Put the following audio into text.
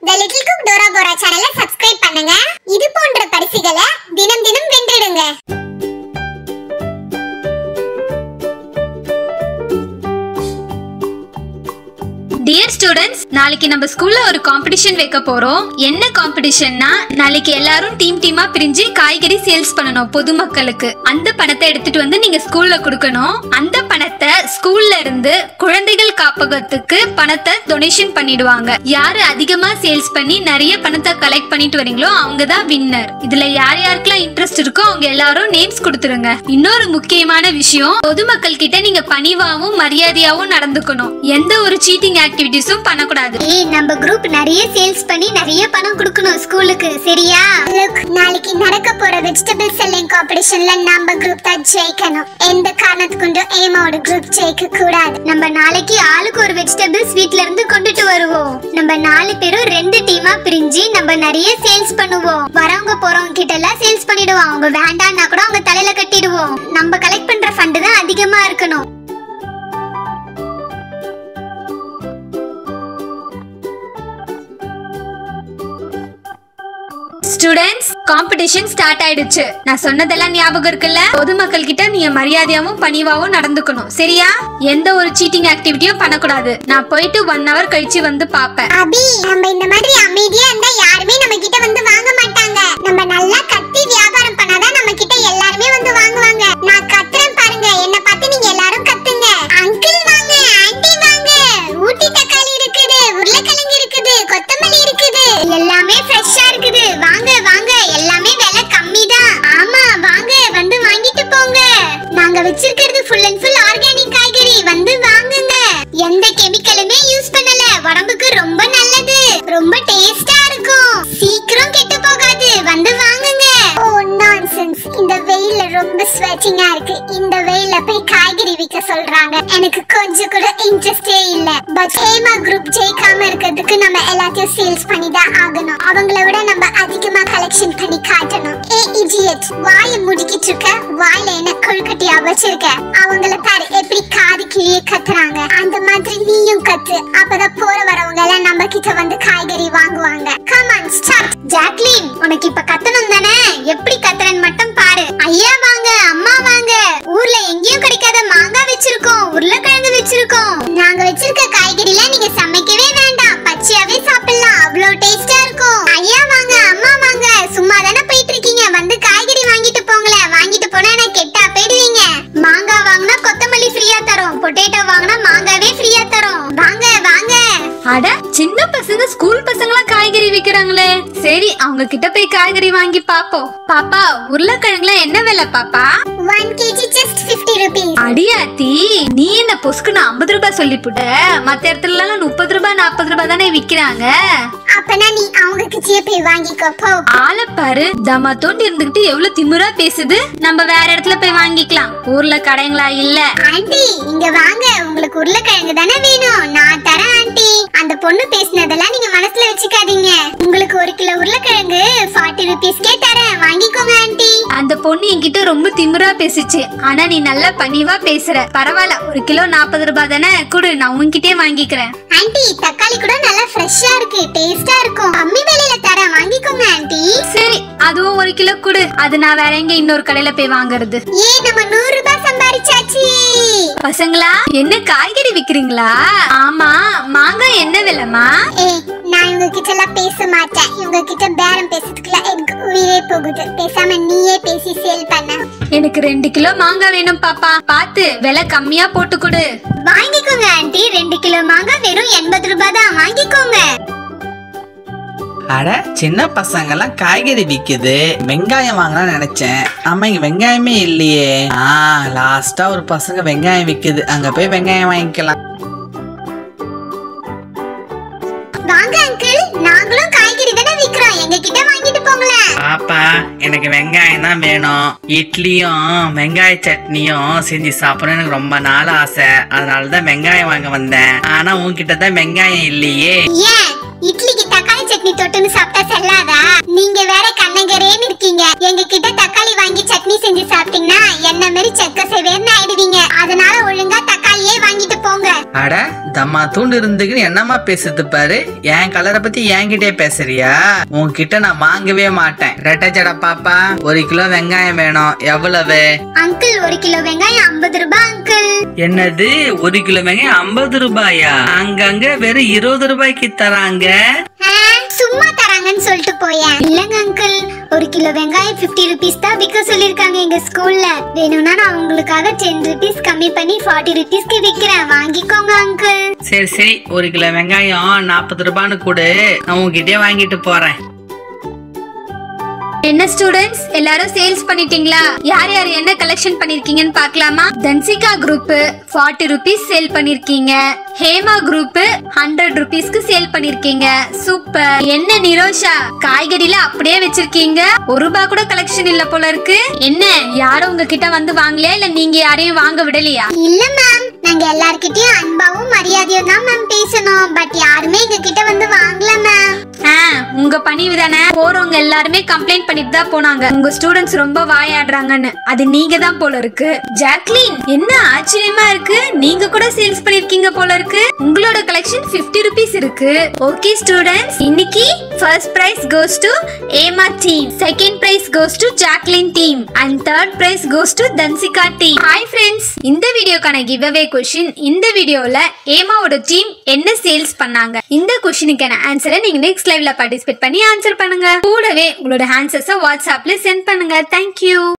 த little cook Dora Bora சேனலை subscribe பண்ணுங்க இது போன்ற பரிசுகளை தினம் தினம் வென்றிடுங்க டியர் ஸ்டூடெண்ட்ஸ் நாளைக்கு நம்ம ஸ்கூல்ல ஒரு காம்படிஷன் வைக்க போறோம் என்ன காம்படிஷன்னா நாளைக்கு எல்லாரும் டீம் டீமா பிரிஞ்சு காய்கறி சேல்ஸ் பண்ணணும் பொதுமக்களுக்கு அந்த பணத்தை எடுத்துட்டு வந்து நீங்க ஸ்கூல்ல கொடுக்கணும் அந்த பணத்தை ஸ்கூல்ல இருந்து குழந்தைகள் காப்பகத்துக்கு பணத்தை டொனேஷன் பண்ணிடுவாங்க யாரு அதிகமா சேல்ஸ் பண்ணி நிறைய பணத்தை கலெக்ட் பண்ணிட்டு வரீங்களோ அவங்க தான் வின்னர் இதுல யார் யாருக்கெல்லாம் இன்ட்ரெஸ்ட் இருக்கோ அவங்க எல்லாரும் நேம்ஸ் கொடுத்துருங்க இன்னொரு முக்கியமான விஷயம் பொதுமக்கள் கிட்ட நீங்க பணிவாவும் மரியாதையாவும் நடந்துக்கணும் எந்த ஒரு சீட்டிங் ஆக்டிவிட்டிஸும் பண்ணக்கூடாது ஏய் நம்ம குரூப் நிறைய சேல்ஸ் பண்ணி நிறைய பணம் கொடுக்கணும் ஸ்கூலுக்கு சரியா லுக் நாளைக்கு நடக்க போற வெஜிடபிள் செல்லிங் காம்படிஷன்ல நம்ம குரூப் தான் ஜெயிக்கணும் எந்த காரணத்து கொண்டும் ஏமாவோட குரூப் ஜெயிக்க கூடாது நம்ம நாளைக்கு ஆளுக்கு ஒரு வெஜிடபிள்ஸ் வீட்ல இருந்து கொண்டுட்டு வருவோம் நம்ம நாலு பேரும் ரெண்டு டீமா பிரிஞ்சு நம்ம நிறைய சேல்ஸ் பண்ணுவோம் வரவங்க போறவங்க கிட்ட எல்லாம் சேல்ஸ் பண்ணிடுவோம் அவங்க வேண்டாம்னா கூட அவங்க தலையில கட்டிடுவோம் நம்ம கலெக்ட் பண்ற ஃபண்ட் தான் அதிகமா இருக்கணும் ஸ்டூடெண்ட்ஸ் காம்படிஷன் ஸ்டார்ட் ஆயிடுச்சு நான் சொன்னதெல்லாம் ஞாபகம் இருக்குல்ல பொதுமக்கள் கிட்ட நீங்க மரியாதையாவும் பணிவாவும் நடந்துக்கணும் சரியா எந்த ஒரு சீட்டிங் ஆக்டிவிட்டியும் பண்ணக்கூடாது நான் போயிட்டு ஒன் hour கழிச்சு வந்து பாப்பேன் அபி நம்ம இந்த மாதிரி அமைதியா இருந்தா யாருமே நம்ம கிட்ட வந்து வாங்க மாட்டாங்க நம்ம நல்லா கத்தி வியாபாரம் பண்ணாதான் நம்ம கிட்ட எல்லாருமே வந்து வாங்குவாங்க நான் கத்துறேன் பாருங்க என்ன பார்த்து நீங்க எல்லாரும் கத்துங்க அங்கிள் வாங்க ஆன்ட்டி வாங்க ஊட்டி தக்காளி இருக்குது உருளைக்கிழங்கு இருக்குது கொத்தமல்லி இருக்குது எல்லாமே ஃப்ரெஷ்ஷா இருக்குது வாங்க வாங்க எல்லாமே விலை கம்மி தான் ஆமா வாங்க வந்து வாங்கிட்டு போங்க நாங்க வச்சிருக்கிறது ஃபுல் அண்ட் ஃபுல் ஆர்கானிக் காய்கறி வந்து வாங்குங்க எந்த கெமிக்கலுமே யூஸ் பண்ணல உடம்புக்கு ரொம்ப நல்லது ரொம்ப டேஸ்டா இருக்கும் சீக்கிரம் கெட்டு போகாது வந்து வாங்குங்க ஓ நான்சென்ஸ் இந்த வெயில்ல ரொம்ப ஸ்வெட்டிங்கா இருக்கு இந்த வெயில்ல போய் காய்கறி விற்க சொல்றாங்க எனக்கு கொஞ்சம் கூட இன்ட்ரெஸ்டே இல்ல பட் ஹேமா குரூப் ஜெயிக்காம இருக்கிறதுக்கு நம்ம எல்லாத்தையும் சேல்ஸ் பண்ணி தான் ஆகணும் அவங்கள விட நம்ம அதிகமா கலெக்ஷன் பண்ணி காட்டணும் ஏ இடியட் வாயை முடிக்கிட்டு இருக்க வாயில என்ன கொழுக்கட்டியா வச்சிருக்க அவங்கள பாரு எப்படி காது கிழியே கத்துறாங்க அந்த மாதிரி நீயும் கத்து அப்பதான் போற வரவங்க எல்லாம் நம்ம கிட்ட வந்து காய்கறி வாங்குவாங்க கமான் ஸ்டார்ட் ஜாக்லின் உனக்கு இப்ப கத்தணும் தானே எப்படி கத்துறன்னு மட்டும் பாரு ஐயா வாங்க அம்மா வாங்க ஊர்ல எங்கேயும் கிடைக்காத மாங்காய் வச்சிருக்கோம் உருளைக்கிழங்கு வச்சிருக்கோம் நாங்க வச்சிருக்க காய்கறிலாம் நீங்க சமைக்கவே வேண்டாம் பச்சையாவே சாப்பிடலாம் அவ்வளோ டேஸ்டா இருக்கும் ஐயா வாங்க அம்மா வாங்க சும்மா தானே போயிட்டு இருக்கீங்க வந்து காய்கறி வாங்கிட்டு போங்களேன் வாங்கிட்டு போனா நான் கெட்டா போயிடுவீங்க மாங்காய் வாங்கினா கொத்தமல்லி ஃப்ரீயா தரோம் பொட்டேட்டோ வாங்கினா மாங்காவே ஃப்ரீயா தரோம் வாங்க வாங்க அட சின்ன பசங்க ஸ்கூல் பசங்களாம் காய்கறி விக்கிறாங்களே சரி அவங்க கிட்ட போய் காய்கறி வாங்கி பாப்போம் பாப்பா உருளைக்கிழங்குலாம் என்ன விலை பாப்பா one KG just fifty rupees அடியாத்தி நீ என்ன பொசுக்குன்னு ஐம்பது ரூபாய் சொல்லிப்புட்ட மத்த இடத்துல எல்லாம் முப்பது ரூபாய் நாற்பது ரூபாய் தானே விக்கிறாங்க அப்பனா நீ அவங்க கிட்டயே போய் வாங்கிக்கோ போ ஆளை பாரு தமா தோண்டி இருந்துகிட்டு எவ்வளவு திமிரா பேசுது நம்ம வேற இடத்துல போய் வாங்கிக்கலாம் ஊர்ல கடைங்களா இல்ல ஆண்டி இங்க வாங்க உங்களுக்கு உருளைக்கிழங்கு தானே வேணும் நான் தரேன் ஆண்டி அந்த பொண்ணு பேசினதெல்லாம் நீங்க மனசுல வச்சுக்காதீங்க உங்களுக்கு ஒரு கிலோ உருளைக்கிழங்கு ஃபார்ட்டி ருபீஸ்க்கே தரேன் வாங்கிக்கோங்க ஆண்டி அந்த பொண்ணு என்கிட்ட ரொம்ப திமிரா பேசுச்சு ஆனா நீ நல்லா பணிவா பேசுற பரவாயில்ல ஒரு கிலோ நாற்பது ரூபாய் தானே குடு நான் உன்கிட்டயே வாங்கிக்கிறேன் ஆண்டி தக்காளி கூட நல்லா ஃப்ரெஷ்ஷா இருக்கு டேஸ்டா இருக்கும் கம்மி விலையில தரேன் வாங்கிக்கோங்க ஆண்டி சரி அதுவும் ஒரு கிலோ குடு அது நான் வேற எங்க இன்னொரு கடையில போய் வாங்குறது ஏ நம்ம நூறு ரூபாய் சம்பாரிச்சாச்சு பசங்களா என்ன காய்கறி விக்கிறீங்களா ஆமா மாங்காய் என்ன விலைமா ஏய் நான் இவங்க கிட்ட எல்லாம் பேச மாட்டேன் இவங்க கிட்ட பேரம் பேசுறதுக்குள்ள எனக்கு உயிரே போகுது பேசாம நீயே பேசி சேல் பண்ண எனக்கு ரெண்டு கிலோ மாங்காய் வேணும் பாப்பா பார்த்து விலை கம்மியா போட்டு கொடு வாங்கிக்கோங்க ஆண்டி ரெண்டு கிலோ மாங்காய் வெறும் எண்பது ரூபாய் தான் வாங்கிக்கோங்க அட சின்ன பசங்கெல்லாம் காய்கறி விக்குது வெங்காயம் வாங்கலாம்னு நினைச்சேன் ஆமா இங்க வெங்காயமே இல்லையே ஆ லாஸ்டா ஒரு பசங்க வெங்காயம் விக்குது அங்க போய் வெங்காயம் வாங்கிக்கலாம் வாங்க அங்கிள் நாங்களும் காய்கறி தானே விக்கிறோம் எங்க கிட்ட வாங்கிட்டு போங்களேன் பாப்பா எனக்கு வெங்காயம் தான் வேணும் இட்லியும் வெங்காய சட்னியும் செஞ்சு சாப்பிடணும் எனக்கு ரொம்ப நாள் ஆசை அதனால தான் வெங்காயம் வாங்க வந்தேன் ஆனா உன்கிட்ட தான் வெங்காயம் இல்லையே ஏன் இட்லிக்கு தக்காளி சட்னி தொட்டுன்னு சாப்பிட்டா செல்லாதா நீங்க வேற கண்ணங்கரேன்னு இருக்கீங்க எங்க கிட்ட தக்காளி வாங்கி சட்னி செஞ்சு சாப்பிட்டீங்கன்னா என்ன மாதிரி செக்க செவேர்னு ஆயிடுவீங்க அதனால ஒழுங்கா தக்காளி கலரையே வாங்கிட்டு போங்க அட தம்மா தூண்டு இருந்துக்குன்னு என்னம்மா பேசுது பாரு என் கலரை பத்தி என்கிட்டயே பேசுறியா உன்கிட்ட நான் வாங்கவே மாட்டேன் ரெட்டை ஜட பாப்பா ஒரு கிலோ வெங்காயம் வேணும் எவ்வளவு அங்கிள் ஒரு கிலோ வெங்காயம் ஐம்பது ரூபாய் அங்கிள் என்னது ஒரு கிலோ வெங்காயம் ஐம்பது ரூபாயா அங்கங்க வெறும் இருபது ரூபாய்க்கு தராங்க ஆ, சும்மா தராங்கன்னு சொல்லிட்டு போயேன் இல்லங்க அங்கிள் ஒரு கிலோ வெங்காயம் 50 ருபீஸ் தான் விற்க சொல்லிருக்காங்க எங்க ஸ்கூல்ல வேணும்னா நான் உங்களுக்காக டென் ருபீஸ் கம்மி பண்ணி ஃபார்ட்டி ருபீஸ்க்கு விக்கிறேன் வாங்கிக்கோங்க அங்கிள் சரி சரி ஒரு கிலோ வெங்காயம் நாற்பது ரூபான்னு கொடு நான் உன்கிட்டயே வாங்கிட்டு போறேன் என்ன ஸ்டூடெண்ட்ஸ் எல்லாரும் சேல்ஸ் பண்ணிட்டீங்களா யார் யார் என்ன கலெக்ஷன் பண்ணிருக்கீங்கன்னு பார்க்கலாமா Thansika group forty rupees sale பண்ணிருக்கீங்க ஹேமா குரூப் ஹண்ட்ரட் ருபீஸ்க்கு சேல் பண்ணிருக்கீங்க சூப்பர் என்ன நிரோஷா காய்கறில அப்படியே வச்சிருக்கீங்க ஒரு ரூபாய் கூட கலெக்ஷன் இல்ல போல இருக்கு என்ன யாரும் உங்ககிட்ட வந்து வாங்கலையா இல்ல நீங்க யாரையும் வாங்க விடலையா இல்ல மேம் நாங்க எல்லார்கிட்டயும் அன்பாவும் மரியாதையும் தான் மேம் பேசணும் பட் யாருமே எங்க கிட்ட வந்து வாங்கல மேம் ஆ, உங்க பணிவு தானே போறவங்க எல்லாருமே கம்ப்ளைண்ட் பண்ணிட்டு தான் போனாங்க உங்க ஸ்டூடெண்ட்ஸ் ரொம்ப வாயாடுறாங்கன்னு அது நீங்க தான் போல இருக்கு ஜாக்லின் என்ன ஆச்சரியமா இருக்கு நீங்க கூட சேல்ஸ் பண்ணிருக்கீங்க போல இருக்கு உங்களோட கலெக்ஷன் 50 ருபீஸ் இருக்கு ஓகே ஸ்டூடெண்ட்ஸ் இன்னைக்கு first prize goes to Hema team second prize goes to Jacklin team and third prize goes to Thansika team hi friends இந்த வீடியோக்கான கிவ் அவே கொஷின் இந்த வீடியோல ஏமாவோட டீம் என்ன சேல்ஸ் பண்ணாங்க இந்த கொஷினுக்கான ஆன்சரை நீங்க நெக்ஸ்ட் லைவ்ல பார்ட்டிசிபேட் பண்ணி ஆன்சர் பண்ணுங்க கூடவே உங்களோட ஆன்சர்ஸை வாட்ஸ்அப்ல சென்ட் பண்ணுங்க தேங்க்யூ